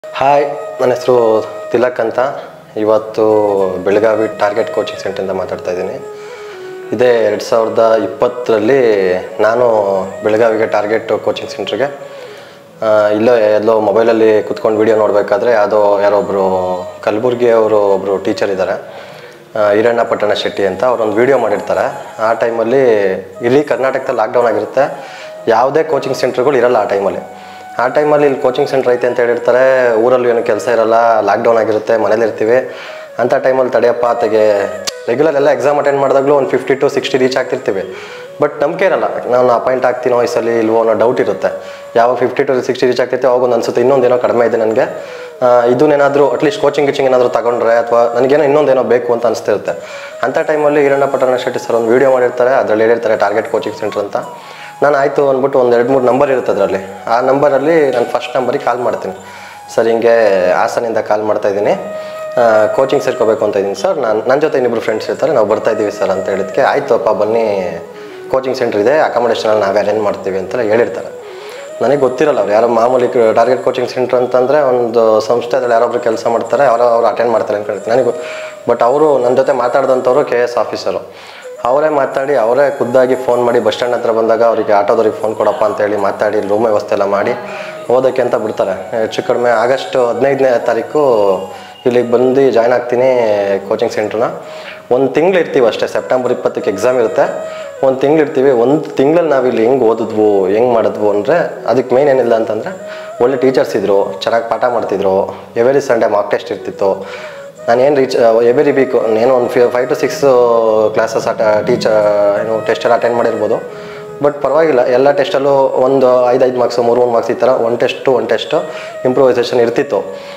hi ನನ್ನ ಹೆಸರು ತಿಲಕ್ ಅಂತ ಇವತ್ತು ಬೆಳಗಾವಿ ಟಾರ್ಗೆಟ್ ಕೋಚಿಂಗ್ ಸೆಂಟ್ರಿಂದ ಮಾತಾಡ್ತಾ ಇದ್ದೀನಿ ಇದೇ ಎರಡು ಸಾವಿರದ ಇಪ್ಪತ್ತರಲ್ಲಿ ನಾನು ಬೆಳಗಾವಿಗೆ ಟಾರ್ಗೆಟ್ ಕೋಚಿಂಗ್ ಸೆಂಟ್ರಿಗೆ ಇಲ್ಲೋ ಎಲ್ಲೋ ಮೊಬೈಲಲ್ಲಿ ಕುತ್ಕೊಂಡು ವಿಡಿಯೋ ನೋಡಬೇಕಾದ್ರೆ ಯಾವುದೋ ಯಾರೋ ಒಬ್ಬರು ಕಲಬುರ್ಗಿ ಅವರು ಒಬ್ಬರು ಟೀಚರ್ ಇದ್ದಾರೆ ಈರಣ್ಣ ಪಟ್ಟಣ ಶೆಟ್ಟಿ ಅಂತ ಅವರೊಂದು ವಿಡಿಯೋ ಮಾಡಿರ್ತಾರೆ ಆ ಟೈಮಲ್ಲಿ ಇಲ್ಲಿ ಕರ್ನಾಟಕದಲ್ಲಿ ಲಾಕ್ಡೌನ್ ಆಗಿರುತ್ತೆ ಯಾವುದೇ ಕೋಚಿಂಗ್ ಸೆಂಟ್ರ್ಗಳು ಇರಲ್ಲ ಆ ಟೈಮಲ್ಲಿ ಆ ಟೈಮಲ್ಲಿ ಇಲ್ಲಿ ಕೋಚಿಂಗ್ ಸೆಂಟರ್ ಐತೆ ಅಂತ ಹೇಳಿರ್ತಾರೆ ಊರಲ್ಲಿ ಏನು ಕೆಲಸ ಇರಲ್ಲ ಲಾಕ್ಡೌನ್ ಆಗಿರುತ್ತೆ ಮನೇಲಿ ಇರ್ತೀವಿ ಅಂಥ ಟೈಮಲ್ಲಿ ತಡೆಯಪ್ಪ ತೆಗೆ ರೆಗ್ಯುಲರ್ ಎಲ್ಲ ಎಕ್ಸಾಮ್ ಅಟೆಂಡ್ ಮಾಡಿದಾಗಲೂ ಒಂದು ಫಿಫ್ಟಿ ಟು ಸಿಕ್ಸ್ಟಿ ರೀಚ್ ಆಗ್ತಿರ್ತೀವಿ ಬಟ್ ನಂಬಿಕೆ ಇರಲ್ಲ ನಾನು ಅಪಾಯಿಂಟ್ ಆಗ್ತೀನೋ ಈ ಸಲ ಇಲ್ವೋ ಅನ್ನೋ ಡೌಟ್ ಇರುತ್ತೆ ಯಾವಾಗ ಫಿಫ್ಟಿ ಟು ಸಿಕ್ಸ್ಟಿ ರೀಚ್ ಆಗ್ತೈತೆ ಅವಾಗ ಒಂದು ಅನ್ಸುತ್ತೆ ಇನ್ನೊಂದೇನೋ ಕಡಿಮೆ ಇದೆ ನನಗೆ ಇದನ್ನೇನಾದರೂ ಅಟ್ಲೀಸ್ಟ್ ಕೋಚಿಂಗ್ ಗಿಚಿಂಗ್ ಏನಾದರೂ ತಗೊಂಡ್ರೆ ಅಥವಾ ನನಗೇನೋ ಇನ್ನೊಂದೇನೋ ಬೇಕು ಅಂತ ಅನಿಸ್ತಿರುತ್ತೆ ಅಂಥ ಟೈಮಲ್ಲಿ ಈರಣ್ಣ ಪಟ್ಟಣ ಶೆಟ್ಟಿ ಸರ್ ಒಂದು ವೀಡಿಯೋ ಮಾಡಿರ್ತಾರೆ ಅದರಲ್ಲಿ ಹೇಳಿರ್ತಾರೆ ಟಾರ್ಗೆಟ್ ಕೋಚಿಂಗ್ ಸೆಂಟರ್ ಅಂತ ನಾನು ಆಯಿತು ಅಂದ್ಬಿಟ್ಟು ಒಂದು ಎರಡು ಮೂರು ನಂಬರ್ ಇರುತ್ತೆ ಅದರಲ್ಲಿ ಆ ನಂಬರಲ್ಲಿ ನಾನು ಫಸ್ಟ್ ನಂಬರಿಗೆ ಕಾಲ್ ಮಾಡ್ತೀನಿ ಸರ್ ಹಿಂಗೆ ಹಾಸನಿಂದ ಕಾಲ್ ಮಾಡ್ತಾ ಇದ್ದೀನಿ ಕೋಚಿಂಗ್ ಸೇರ್ಕೋಬೇಕು ಅಂತ ಇದ್ದೀನಿ ಸರ್ ನಾನು ನನ್ನ ಜೊತೆ ಇನ್ನಿಬ್ರು ಫ್ರೆಂಡ್ಸ್ ಇರ್ತಾರೆ ನಾವು ಬರ್ತಾ ಇದ್ದೀವಿ ಸರ್ ಅಂತ ಹೇಳಿದ್ಕೆ ಆಯಿತು ಅಪ್ಪ ಬನ್ನಿ ಕೋಚಿಂಗ್ ಸೆಂಟ್ರ್ ಇದೆ ಅಕಾಮಿಡೇಷನಲ್ಲಿ ನಾವೇ ಅರೇಂಜ್ ಮಾಡ್ತೀವಿ ಅಂತೆಲ್ಲ ಹೇಳಿರ್ತಾರೆ ನನಗೆ ಗೊತ್ತಿರಲ್ಲ ಅವ್ರು ಯಾರೋ ಮಾಮೂಲಿ ಟಾರ್ಗೆಟ್ ಕೋಚಿಂಗ್ ಸೆಂಟರ್ ಅಂತಂದರೆ ಒಂದು ಸಂಸ್ಥೆದಲ್ಲಿ ಯಾರೊಬ್ರು ಕೆಲಸ ಮಾಡ್ತಾರೆ ಅವರ ಅವ್ರು ಅಟೆಂಡ್ ಮಾಡ್ತಾರೆ ಅನ್ಕೊಳ್ತೀನಿ ನನಗೆ ಬಟ್ ಅವರು ನನ್ನ ಜೊತೆ ಮಾತಾಡಿದಂಥವ್ರು ಕೆ ಎಸ್ ಆಫೀಸರು ಅವರೇ ಮಾತಾಡಿ ಅವರೇ ಖುದ್ದಾಗಿ ಫೋನ್ ಮಾಡಿ ಬಸ್ ಸ್ಟ್ಯಾಂಡ್ ಹತ್ರ ಬಂದಾಗ ಅವರಿಗೆ ಆಟೋದವ್ರಿಗೆ ಫೋನ್ ಕೊಡಪ್ಪ ಅಂತ ಹೇಳಿ ಮಾತಾಡಿ ರೂಮ್ ವ್ಯವಸ್ಥೆ ಎಲ್ಲ ಮಾಡಿ ಓದೋಕ್ಕೆ ಅಂತ ಬಿಡ್ತಾರೆ ಹೆಚ್ಚು ಕಡಿಮೆ ಆಗಸ್ಟ್ ಹದಿನೈದನೇ ತಾರೀಕು ಇಲ್ಲಿಗೆ ಬಂದು ಜಾಯ್ನ್ ಆಗ್ತೀನಿ ಕೋಚಿಂಗ್ ಸೆಂಟ್ರನ್ನ ಒಂದು ತಿಂಗಳು ಇರ್ತೀವಿ ಅಷ್ಟೇ ಸೆಪ್ಟೆಂಬರ್ ಇಪ್ಪತ್ತಕ್ಕೆ ಎಕ್ಸಾಮ್ ಇರುತ್ತೆ ಒಂದು ತಿಂಗಳು ಇರ್ತೀವಿ ಒಂದು ತಿಂಗಳಲ್ಲಿ ನಾವು ಇಲ್ಲಿ ಹೆಂಗೆ ಓದಿದ್ವು ಹೆಂಗೆ ಮಾಡಿದ್ವು ಅಂದರೆ ಅದಕ್ಕೆ ಮೇನ್ ಏನಿಲ್ಲ ಅಂತಂದರೆ ಒಳ್ಳೆ ಟೀಚರ್ಸ್ ಇದ್ದರು ಚೆನ್ನಾಗಿ ಪಾಠ ಮಾಡ್ತಿದ್ರು ಎವರಿ ಸಂಡೇ ಮಾಕ್ ಟೆಸ್ಟ್ ಇರ್ತಿತ್ತು ನಾನು ಏನು ರೀಚ್ ಎವರಿ ವೀಕ್ ಏನೋ ಒಂದು ಫಿ ಫೈವ್ ಟು ಸಿಕ್ಸ್ ಕ್ಲಾಸಸ್ ಅಟ ಟೀಚರ್ ಏನು ಟೆಸ್ಟೆಲ್ಲ ಅಟೆಂಡ್ ಮಾಡಿರ್ಬೋದು ಬಟ್ ಪರವಾಗಿಲ್ಲ ಎಲ್ಲ ಟೆಸ್ಟಲ್ಲೂ ಒಂದು ಐದು ಐದು ಮಾರ್ಕ್ಸು ಮೂರು ಮೂರು ಮಾರ್ಕ್ಸ್ ಈ ಥರ one test one test improvisation ಇರ್ತಿತ್ತು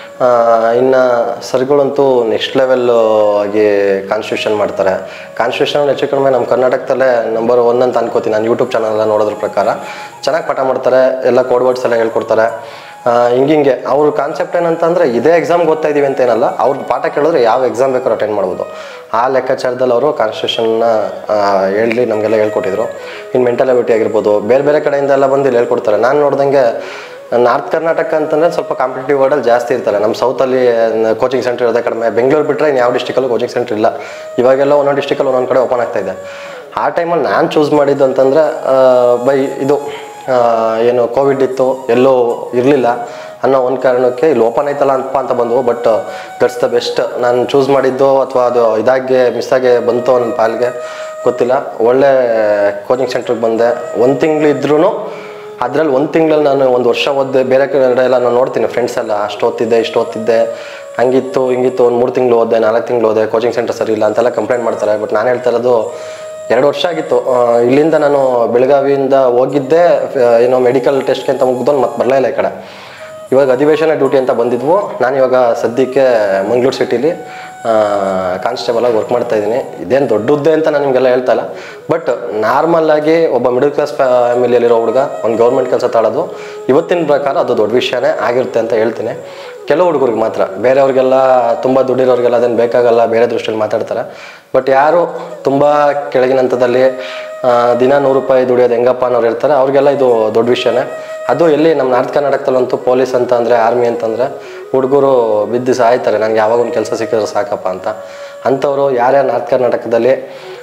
ಇನ್ನು ಸರ್ಗಳಂತೂ ನೆಕ್ಸ್ಟ್ ಲೆವೆಲ್ ಆಗಿ ಕಾನ್ಸ್ಟಿಟ್ಯೂಷನ್ ಮಾಡ್ತಾರೆ ಕಾನ್ಸ್ಟಿಟ್ಯೂಷನ್ ಹೆಚ್ಚು ಕಡಿಮೆ ನಮ್ಮ ಕರ್ನಾಟಕದಲ್ಲೇ ನಂಬರ್ ಒನ್ ಅಂತ ಅನ್ಕೋತೀನಿ ನಾನು ಯೂಟ್ಯೂಬ್ ಚಾನಲ್ ಎಲ್ಲ ನೋಡೋದ್ರ ಪ್ರಕಾರ ಚೆನ್ನಾಗಿ ಪಾಠ ಮಾಡ್ತಾರೆ ಎಲ್ಲ ಕೋಡ್ ವರ್ಡ್ಸ್ ಎಲ್ಲ ಹೇಳ್ಕೊಡ್ತಾರೆ ಹಿಂಗಿಂಗೆ ಅವ್ರ ಕಾನ್ಸೆಪ್ಟ್ ಏನಂತಂದರೆ ಇದೇ ಎಕ್ಸಾಮ್ಗೆ ಓದ್ತಾ ಇದೀವಿ ಅಂತ ಏನಲ್ಲ ಅವ್ರ ಪಾಠ ಕೇಳಿದ್ರೆ ಯಾವ ಎಕ್ಸಾಮ್ ಬೇಕಾದ್ರೂ ಅಟೆಂಡ್ ಮಾಡ್ಬೋದು ಆ ಲೆಕ್ಕಾಚಾರದಲ್ಲಿ ಅವರು ಕಾನ್ಸ್ಟಿಟ್ಯೂಷನ್ನ ಹೇಳಿ ನಮಗೆಲ್ಲ ಹೇಳ್ಕೊಟ್ಟಿದ್ರು ಇನ್ನು ಮೆಂಟಲ್ ಅಬಿಲಿಟಿ ಆಗಿರ್ಬೋದು ಬೇರೆ ಬೇರೆ ಕಡೆಯಿಂದ ಎಲ್ಲ ಬಂದು ಇಲ್ಲಿ ಹೇಳ್ಕೊಡ್ತಾರೆ ನಾನು ನೋಡ್ದಂಗೆ ನಾರ್ತ್ ಕರ್ನಾಟಕ ಅಂತಂದರೆ ಸ್ವಲ್ಪ ಕಾಂಪಿಟೇಟಿವ್ ವರ್ಡಲ್ಲಿ ಜಾಸ್ತಿ ಇರ್ತಾರೆ ನಮ್ಮ ಸೌತಲ್ಲಿ ಕೋಚಿಂಗ್ ಸೆಂಟರ್ ಇರೋದೇ ಕಡಿಮೆ ಬೆಂಗಳೂರು ಬಿಟ್ಟರೆ ಇನ್ನು ಯಾವ ಡಿಸ್ಟಿಕಲ್ಲೂ ಕೋಚಿಂಗ್ ಸೆಂಟರ್ ಇಲ್ಲ ಇವಾಗೆಲ್ಲ ಒಂದೊಂದು ಡಿಸ್ಟಿಕಲ್ಲಿ ಒಂದೊಂದು ಕಡೆ ಓಪನ್ ಆಗ್ತಾ ಇದೆ ಆ ಟೈಮಲ್ಲಿ ನಾನು ಚೂಸ್ ಮಾಡಿದ್ದು ಅಂತಂದರೆ ಬೈ ಇದು ಆ, ಏನು ಕೋವಿಡ್ ಇತ್ತು ಎಲ್ಲೂ ಇರಲಿಲ್ಲ ಅನ್ನೋ ಒಂದು ಕಾರಣಕ್ಕೆ ಇಲ್ಲಿ ಓಪನ್ ಆಯ್ತಲ್ಲ ಅಂತ ಅಂತ ಬಂದವು ಬಟ್ ದಟ್ಸ್ ದ ಬೆಸ್ಟ್ ನಾನು ಚೂಸ್ ಮಾಡಿದ್ದು ಅಥವಾ ಅದು ಇದಾಗೆ ಮಿಸ್ ಆಗಿ ಬಂತು ನನ್ನ ಪಾಲ್ಗೆ ಗೊತ್ತಿಲ್ಲ ಒಳ್ಳೆ ಕೋಚಿಂಗ್ ಸೆಂಟ್ರಿಗೆ ಬಂದೆ ಒಂದು ತಿಂಗಳು ಇದ್ರೂ ಅದ್ರಲ್ಲಿ ಒಂದು ತಿಂಗಳಲ್ಲಿ ನಾನು ಒಂದು ವರ್ಷ ಓದಿದೆ ಬೇರೆ ಕಡೆ ಎಲ್ಲ ನಾನು ನೋಡ್ತೀನಿ ಫ್ರೆಂಡ್ಸ್ ಎಲ್ಲ ಅಷ್ಟು ಓದ್ತಿದ್ದೆ ಇಷ್ಟು ಓದ್ತಿದ್ದೆ ಹಂಗಿತ್ತು ಹಿಂಗಿತ್ತು ಒಂದು ಮೂರು ತಿಂಗಳು ಓದಿದೆ ನಾಲ್ಕು ತಿಂಗಳು ಓದಿದೆ ಕೋಚಿಂಗ್ ಸೆಂಟರ್ ಸರಿ ಇಲ್ಲ ಅಂತೆಲ್ಲ ಕಂಪ್ಲೇಂಟ್ ಮಾಡ್ತಾರೆ ಬಟ್ ನಾನು ಹೇಳ್ತಾ ಇರೋದು ಎರಡು ವರ್ಷ ಆಗಿತ್ತು ಆ, ಇಲ್ಲಿಂದ ನಾನು ಬೆಳಗಾವಿಯಿಂದ ಹೋಗಿದ್ದೆ ಆ, ಏನೋ ಮೆಡಿಕಲ್ ಟೆಸ್ಟ್ಗೆ ಅಂತ ಮುಗ್ದೊಂದು ಮತ್ತೆ ಬರಲೇ ಇಲ್ಲ ಈ ಕಡೆ ಇವಾಗ ಅಧಿವೇಶನ ಡ್ಯೂಟಿ ಅಂತ ಬಂದಿದ್ವು ನಾನು ಇವಾಗ ಸದ್ಯಕ್ಕೆ ಮಂಗಳೂರು ಸಿಟಿಲಿ ಕಾನ್ಸ್ಟೇಬಲ್ ಆಗಿ ವರ್ಕ್ ಮಾಡ್ತಾ ಇದ್ದೀನಿ ಇದೇನು ದೊಡ್ಡದ್ದೇ ಅಂತ ನಾನು ನಿಮಗೆಲ್ಲ ಹೇಳ್ತಾ ಇಲ್ಲ ಬಟ್ ನಾರ್ಮಲ್ ಆಗಿ ಒಬ್ಬ ಮಿಡಲ್ ಕ್ಲಾಸ್ ಫ್ಯಾಮಿಲಿಯಲ್ಲಿರೋ ಹುಡುಗ ಒಂದು ಗೌರ್ಮೆಂಟ್ ಕೆಲಸ ತಾಳೋದು ಇವತ್ತಿನ ಪ್ರಕಾರ ಅದು ದೊಡ್ಡ ವಿಷಯನೇ ಆಗಿರುತ್ತೆ ಅಂತ ಹೇಳ್ತೀನಿ ಕೆಲವು ಹುಡುಗರಿಗೆ ಮಾತ್ರ ಬೇರೆಯವ್ರಿಗೆಲ್ಲ ತುಂಬ ದುಡ್ಡಿರೋರಿಗೆಲ್ಲ ಅದೇನು ಬೇಕಾಗಲ್ಲ ಬೇರೆ ದೃಷ್ಟಿಯಲ್ಲಿ ಮಾತಾಡ್ತಾರೆ ಬಟ್ ಯಾರು ತುಂಬ ಕೆಳಗಿನ ಹಂತದಲ್ಲಿ ಆ, ದಿನ ನೂರು ರೂಪಾಯಿ ದುಡಿಯೋದು ಹೆಂಗಪ್ಪ ಅನ್ನೋರು ಇರ್ತಾರೆ ಅವ್ರಿಗೆಲ್ಲ ಇದು ದೊಡ್ಡ ವಿಷಯನೇ ಅದು ಎಲ್ಲಿ ನಮ್ಮ ನಾರ್ತ್ ಕರ್ನಾಟಕದಲ್ಲಂತೂ ಪೊಲೀಸ್ ಅಂತ ಅಂದರೆ ಆರ್ಮಿ ಅಂತಂದರೆ ಹುಡುಗರು ಬಿದ್ದು ಸಾಯ್ತಾರೆ ನನಗೆ ಯಾವಾಗ ಒಂದು ಕೆಲಸ ಸಿಕ್ಕಿದ್ರೆ ಸಾಕಪ್ಪ ಅಂತ ಅಂಥವ್ರು ಯಾರ್ಯಾರು ನಾರ್ತ್ ಕರ್ನಾಟಕದಲ್ಲಿ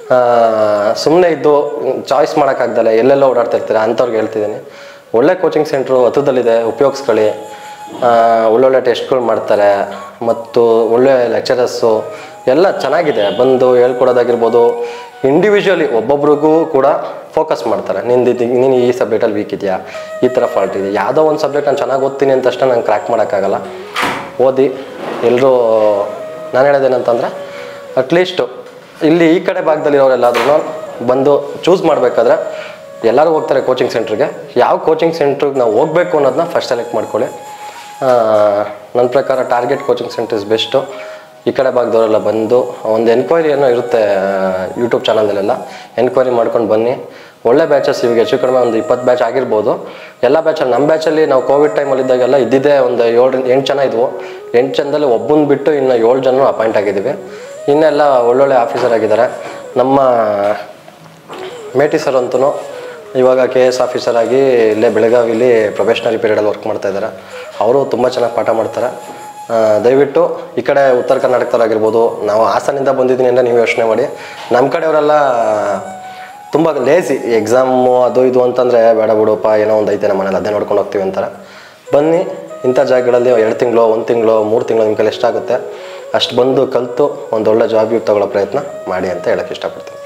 ಸುಮ್ಮನೆ ಇದ್ದು ಚಾಯ್ಸ್ ಮಾಡೋಕ್ಕಾಗ್ದಲೆ ಎಲ್ಲೆಲ್ಲ ಓಡಾಡ್ತಿರ್ತಾರೆ ಅಂಥವ್ರಿಗೆ ಹೇಳ್ತಿದ್ದೀನಿ ಒಳ್ಳೆ ಕೋಚಿಂಗ್ ಸೆಂಟ್ರು ಹತ್ರದಲ್ಲಿದೆ ಉಪಯೋಗಿಸ್ಕೊಳ್ಳಿ ಆ, ಒಳ್ಳೊಳ್ಳೆ ಟೆಸ್ಟ್ಗಳು ಮಾಡ್ತಾರೆ ಮತ್ತು ಒಳ್ಳೆ ಲೆಕ್ಚರಸ್ಸು ಎಲ್ಲ ಚೆನ್ನಾಗಿದೆ ಬಂದು ಹೇಳ್ಕೊಡೋದಾಗಿರ್ಬೋದು ಇಂಡಿವಿಜುವಲಿ ಒಬ್ಬೊಬ್ರಿಗೂ ಕೂಡ ಫೋಕಸ್ ಮಾಡ್ತಾರೆ ನಿಂದು ಇದು ನೀನು ಈ ಸಬ್ಜೆಕ್ಟಲ್ಲಿ ವೀಕ್ ಇದೆಯಾ ಈ ಥರ ಫಾಲ್ಟ್ ಇದೆ ಯಾವುದೋ ಒಂದು ಸಬ್ಜೆಕ್ಟ್ ನಾನು ಚೆನ್ನಾಗಿ ಓದ್ತೀನಿ ಅಂತ ತಕ್ಷಣ ನಾನು ಕ್ರ್ಯಾಕ್ ಮಾಡೋಕ್ಕಾಗಲ್ಲ ಓದಿ ಎಲ್ಲರೂ ನಾನು ಹೇಳೋದೇನಂತಂದರೆ ಅಟ್ಲೀಸ್ಟು ಇಲ್ಲಿ ಈ ಕಡೆ ಭಾಗದಲ್ಲಿರೋರೆಲ್ಲಾದ್ರೂ ಬಂದು ಚೂಸ್ ಮಾಡಬೇಕಾದ್ರೆ ಎಲ್ಲರೂ ಹೋಗ್ತಾರೆ ಕೋಚಿಂಗ್ ಸೆಂಟ್ರಿಗೆ ಯಾವ ಕೋಚಿಂಗ್ ಸೆಂಟ್ರಿಗೆ ನಾವು ಹೋಗಬೇಕು ಅನ್ನೋದನ್ನ ಫಸ್ಟ್ ಸೆಲೆಕ್ಟ್ ಮಾಡ್ಕೊಳ್ಳಿ ನನ್ನ ಪ್ರಕಾರ Target coaching centre is best ಈ ಕಡೆ ಭಾಗದವರೆಲ್ಲ ಬಂದು ಒಂದು ಎನ್ಕ್ವೈರಿ ಏನೋ ಇರುತ್ತೆ ಯೂಟ್ಯೂಬ್ ಚಾನಲಲ್ಲೆಲ್ಲ ಎನ್ಕ್ವೈರಿ ಮಾಡ್ಕೊಂಡು ಬನ್ನಿ ಒಳ್ಳೆ ಬ್ಯಾಚಸ್ ಇವಾಗ ಹೆಚ್ಚು ಕಡಿಮೆ ಒಂದು ಇಪ್ಪತ್ತು ಬ್ಯಾಚ್ ಆಗಿರ್ಬೋದು ಎಲ್ಲ ಬ್ಯಾಚಲ್ಲಿ ನಮ್ಮ ಬ್ಯಾಚಲ್ಲಿ ನಾವು ಕೋವಿಡ್ ಟೈಮಲ್ಲಿ ಇದ್ದಾಗೆಲ್ಲ ಇದ್ದಿದ್ದೇ ಒಂದು ಏಳರಿಂದ ಎಂಟು ಜನ ಇದ್ವು ಎಂಟು ಜನದಲ್ಲಿ ಒಬ್ಬನ ಬಿಟ್ಟು ಇನ್ನು ಏಳು ಜನ ಅಪಾಯಿಂಟ್ ಆಗಿದ್ದೀವಿ ಇನ್ನೆಲ್ಲ ಒಳ್ಳೊಳ್ಳೆ ಆಫೀಸರ್ ಆಗಿದ್ದಾರೆ ನಮ್ಮ ಮೇಟಿ ಸರ್ ಅಂತೂ ಇವಾಗ ಕೆ ಎಸ್ ಆಫೀಸರ್ ಆಗಿ ಇಲ್ಲೇ ಬೆಳಗಾವಿಲಿ ಪ್ರೊಫೆಷ್ನರಿ ಪೀರಿಯಡಲ್ಲಿ ವರ್ಕ್ ಮಾಡ್ತಾ ಇದ್ದಾರೆ ಅವರು ತುಂಬ ಚೆನ್ನಾಗಿ ಪಾಠ ಮಾಡ್ತಾರೆ ಆ, ದಯವಿಟ್ಟು ಈ ಕಡೆ ಉತ್ತರ ಕರ್ನಾಟಕದವರಾಗಿರ್ಬೋದು ನಾವು ಹಾಸನಿಂದ ಬಂದಿದ್ದೀನಿ ಅಂತ ನೀವು ಯೋಚನೆ ಮಾಡಿ ನಮ್ಮ ಕಡೆಯವರೆಲ್ಲ ತುಂಬ ಲೇಸಿ ಎಕ್ಸಾಮು ಅದು ಇದು ಅಂತಂದರೆ ಬೇಡ ಬಿಡಪ್ಪ ಏನೋ ಒಂದು ಐತೆ ನಮ್ಮ ಮನೇಲಿ ಅದೇ ನೋಡ್ಕೊಂಡು ಹೋಗ್ತೀವಿ ಅಂತಾರೆ ಬನ್ನಿ ಇಂಥ ಜಾಗಗಳಲ್ಲಿ ಎರಡು ತಿಂಗಳು ಒಂದು ತಿಂಗಳು ಮೂರು ತಿಂಗಳು ನಿಮ್ಮ ಕೈಲಿ ಎಷ್ಟಾಗುತ್ತೆ ಅಷ್ಟು ಬಂದು ಕಲಿತು ಒಂದು ಒಳ್ಳೆ ಜಾಬಿಗೆ ತಗೊಳ್ಳೋ ಪ್ರಯತ್ನ ಮಾಡಿ ಅಂತ ಹೇಳಕ್ಕೆ ಇಷ್ಟಪಡ್ತೀನಿ